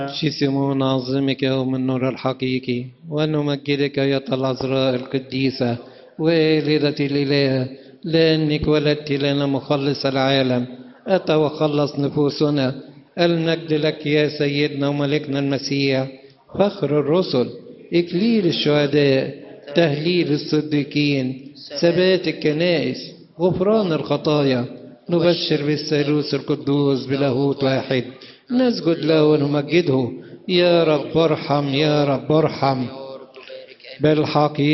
شسم نعظمك يوم النور الحقيقي ونمجدك يا العذراء القديسة والدة الإله لأنك ولدت لنا مخلص العالم أتى وخلص نفوسنا المجد لك يا سيدنا وملكنا المسيح فخر الرسل إكليل الشهداء تهليل الصديقين ثبات الكنائس غفران الخطايا نبشر بالثالوث القدوس بلاهوت واحد نسجد له ونمجده يا رب ارحم يا رب ارحم بالحقيقة